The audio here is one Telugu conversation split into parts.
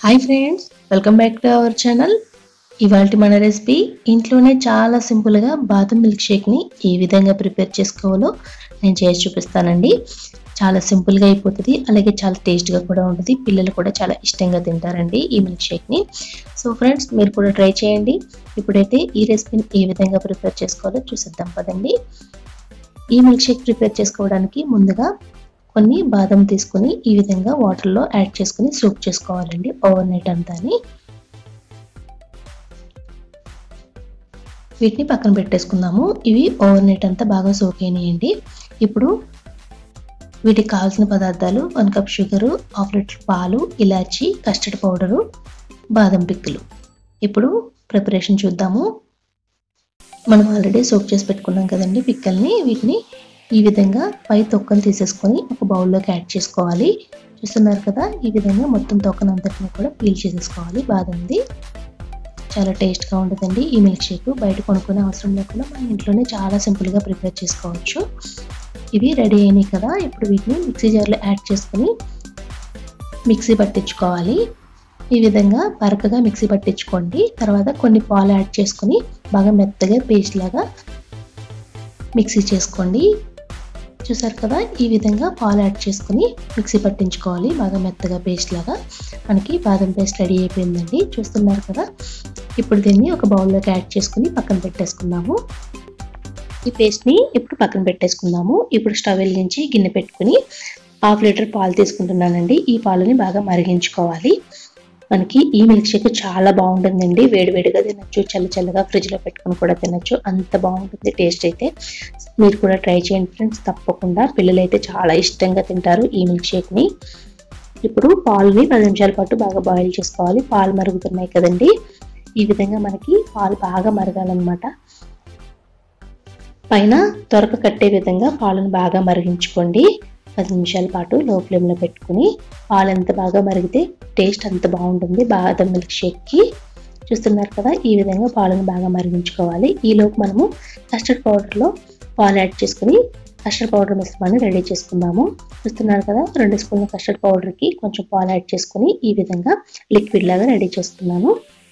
hi friends welcome back to our channel ఇవాళ మన రెసిపీ ఇంట్లోనే చాలా సింపుల్గా బాదం మిల్క్ షేక్ని ఏ విధంగా ప్రిపేర్ చేసుకోవాలో నేను చేసి చూపిస్తానండి చాలా సింపుల్గా అయిపోతుంది అలాగే చాలా టేస్ట్గా కూడా ఉంటుంది పిల్లలు కూడా చాలా ఇష్టంగా తింటారండి ఈ మిల్క్ షేక్ని సో ఫ్రెండ్స్ మీరు కూడా ట్రై చేయండి ఇప్పుడైతే ఈ రెసిపీని ఏ విధంగా ప్రిపేర్ చేసుకోవాలో చూసిద్దాం పదండి ఈ మిల్క్ షేక్ ప్రిపేర్ చేసుకోవడానికి ముందుగా కొన్ని బాదం తీసుకుని ఈ విధంగా వాటర్లో యాడ్ చేసుకుని సోక్ చేసుకోవాలండి ఓవర్ నైట్ అంతాని వీటిని పక్కన పెట్టేసుకుందాము ఇవి ఓవర్ నైట్ అంతా బాగా సోక్ అయినాయండి ఇప్పుడు వీటికి కావాల్సిన పదార్థాలు one cup sugar half litre పాలు ఇలాచి కస్టర్డ్ పౌడరు బాదం పిక్కులు ఇప్పుడు ప్రిపరేషన్ చూద్దాము మనం ఆల్రెడీ సోక్ చేసి పెట్టుకున్నాం కదండి పిక్కల్ని వీటిని ఈ విధంగా పై తొక్కను తీసేసుకొని ఒక బౌల్లోకి యాడ్ చేసుకోవాలి చూస్తున్నారు కదా ఈ విధంగా మొత్తం తొక్కనంతటిని కూడా పీల్ చేసేసుకోవాలి బాదంది చాలా టేస్ట్గా ఉంటుందండి ఈ మిల్క్ షేక్ బయట కొనుక్కునే అవసరం లేకుండా మనం ఇంట్లోనే చాలా సింపుల్గా ప్రిపేర్ చేసుకోవచ్చు ఇవి రెడీ అయినాయి కదా ఇప్పుడు వీటిని మిక్సీ జార్లో యాడ్ చేసుకొని మిక్సీ పట్టించుకోవాలి ఈ విధంగా బరకగా మిక్సీ పట్టించుకోండి తర్వాత కొన్ని పాలు యాడ్ చేసుకొని బాగా మెత్తగా పేస్ట్ లాగా మిక్సీ చేసుకోండి చూసారు కదా ఈ విధంగా పాలు యాడ్ చేసుకుని మిక్సీ పట్టించుకోవాలి బాగా మెత్తగా పేస్ట్ లాగా మనకి బాదం పేస్ట్ రెడీ అయిపోయిందండి చూస్తున్నారు కదా ఇప్పుడు దీన్ని ఒక బౌల్లోకి యాడ్ చేసుకుని పక్కన పెట్టేసుకుందాము ఈ పేస్ట్ని ఇప్పుడు పక్కన పెట్టేసుకుందాము ఇప్పుడు స్టవ్ వెలిగించి గిన్నె పెట్టుకుని హాఫ్ లీటర్ పాలు తీసుకుంటున్నానండి ఈ పాలని బాగా మరిగించుకోవాలి మనకి ఈ మిల్క్ షేక్ చాలా బాగుంటుందండి వేడివేడిగా తినచ్చు చల్ల చల్లగా ఫ్రిడ్జ్లో పెట్టుకుని కూడా తినచ్చు అంత బాగుంటుంది టేస్ట్ అయితే మీరు కూడా ట్రై చేయండి ఫ్రెండ్స్ తప్పకుండా పిల్లలు అయితే చాలా ఇష్టంగా తింటారు ఈ మిల్క్ షేక్ని ఇప్పుడు పాలుని పది నిమిషాల పాటు బాగా బాయిల్ చేసుకోవాలి పాలు మరుగుతున్నాయి కదండి ఈ విధంగా మనకి పాలు బాగా మరగాలన్నమాట పైన త్వరక కట్టే విధంగా పాలను బాగా మరిగించుకోండి పది నిమిషాల పాటు లో ఫ్లేమ్లో పెట్టుకుని పాలు ఎంత బాగా మరిగితే టేస్ట్ అంత బాగుంటుంది బాదం మిల్క్ షేక్కి చూస్తున్నారు కదా ఈ విధంగా పాలను బాగా మరిగించుకోవాలి ఈలోపు మనము కస్టర్డ్ పౌడర్లో పాలు యాడ్ చేసుకుని కస్టర్డ్ పౌడర్ మిశ్రమాన్ని రెడీ చేసుకుందాము చూస్తున్నారు కదా రెండు స్పూన్ల కస్టర్డ్ పౌడర్కి కొంచెం పాలు యాడ్ చేసుకుని ఈ విధంగా లిక్విడ్ లాగా రెడీ చేసుకున్నాను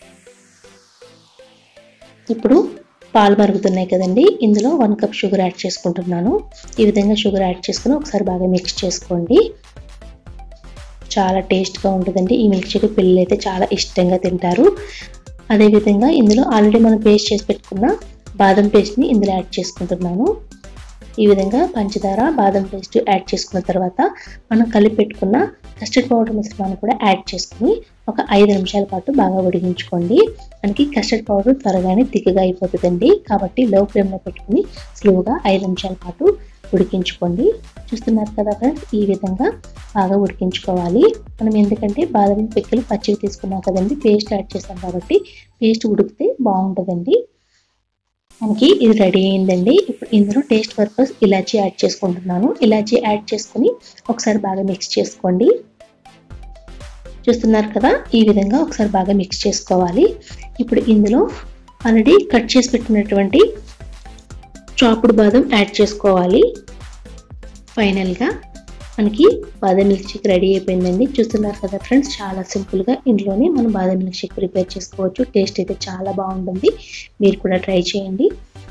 ఇప్పుడు పాలు మరుగుతున్నాయి కదండి ఇందులో వన్ కప్ షుగర్ యాడ్ చేసుకుంటున్నాను ఈ విధంగా షుగర్ యాడ్ చేసుకుని ఒకసారి బాగా మిక్స్ చేసుకోండి చాలా టేస్ట్గా ఉంటుందండి ఈ మిల్క్ షేక్ పిల్లలు అయితే చాలా ఇష్టంగా తింటారు అదేవిధంగా ఇందులో ఆల్రెడీ మనం పేస్ట్ చేసి పెట్టుకున్న బాదం పేస్ట్ని ఇందులో యాడ్ చేసుకుంటున్నాను ఈ విధంగా పంచదార బాదం పేస్ట్ యాడ్ చేసుకున్న తర్వాత మనం కలిపి పెట్టుకున్న కస్టర్డ్ పౌడర్ మిశ్రమాన్ని కూడా యాడ్ చేసుకుని ఒక ఐదు నిమిషాల పాటు బాగా ఉడికించుకోండి మనకి కస్టర్డ్ పౌడర్ త్వరగానే తిక్కగా అయిపోతుందండి కాబట్టి లో ఫ్లేమ్లో పెట్టుకుని స్లోగా ఐదు నిమిషాల పాటు ఉడికించుకోండి చూస్తున్నారు కదా ఫ్రెండ్స్ ఈ విధంగా బాగా ఉడికించుకోవాలి మనం ఎందుకంటే బాదం పిక్కలు పచ్చివి తీసుకున్నాం కదండి పేస్ట్ యాడ్ చేస్తాం కాబట్టి పేస్ట్ ఉడికితే బాగుంటుందండి మనకి ఇది రెడీ అయిందండి ఇప్పుడు ఇందులో టేస్ట్ పర్పస్ ఇలాచీ యాడ్ చేసుకుంటున్నాను ఇలాచీ యాడ్ చేసుకుని ఒకసారి బాగా మిక్స్ చేసుకోండి చూస్తున్నారు కదా ఈ విధంగా ఒకసారి బాగా మిక్స్ చేసుకోవాలి ఇప్పుడు ఇందులో ఆల్రెడీ కట్ చేసి పెట్టినటువంటి చాపుడు బాదం యాడ్ చేసుకోవాలి ఫైనల్గా మనకి బాదం మిల్క్ షేక్ రెడీ అయిపోయిందండి చూస్తున్నారు కదా ఫ్రెండ్స్ చాలా సింపుల్గా ఇంట్లోనే మనం బాదం మిల్క్ షేక్ ప్రిపేర్ చేసుకోవచ్చు టేస్ట్ అయితే చాలా బాగుంటుంది మీరు కూడా ట్రై చేయండి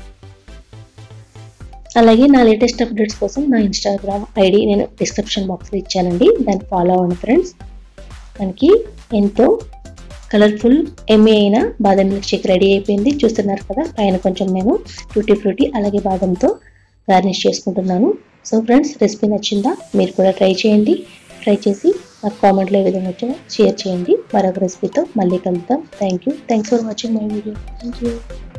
అలాగే నా లేటెస్ట్ అప్డేట్స్ కోసం నా ఇన్స్టాగ్రామ్ ఐడి నేను డిస్క్రిప్షన్ బాక్స్లో ఇచ్చానండి దాన్ని ఫాలో అవ్వండి ఫ్రెండ్స్ మనకి ఎంతో కలర్ఫుల్ ఎమ్మె అయిన బాదం మిల్క్ షేక్ రెడీ అయిపోయింది చూస్తున్నారు కదా పైన కొంచెం నేను టూటీ ఫ్రూటీ అలాగే బాదంతో గార్నిష్ చేసుకుంటున్నాను సో ఫ్రెండ్స్ రెసిపీ నచ్చిందా మీరు కూడా ట్రై చేయండి ట్రై చేసి నాకు కామెంట్లో ఏ విధంగా వచ్చినా షేర్ చేయండి మరొక రెసిపీతో మళ్ళీ కలుద్దాం thank you thanks for watching my video thank you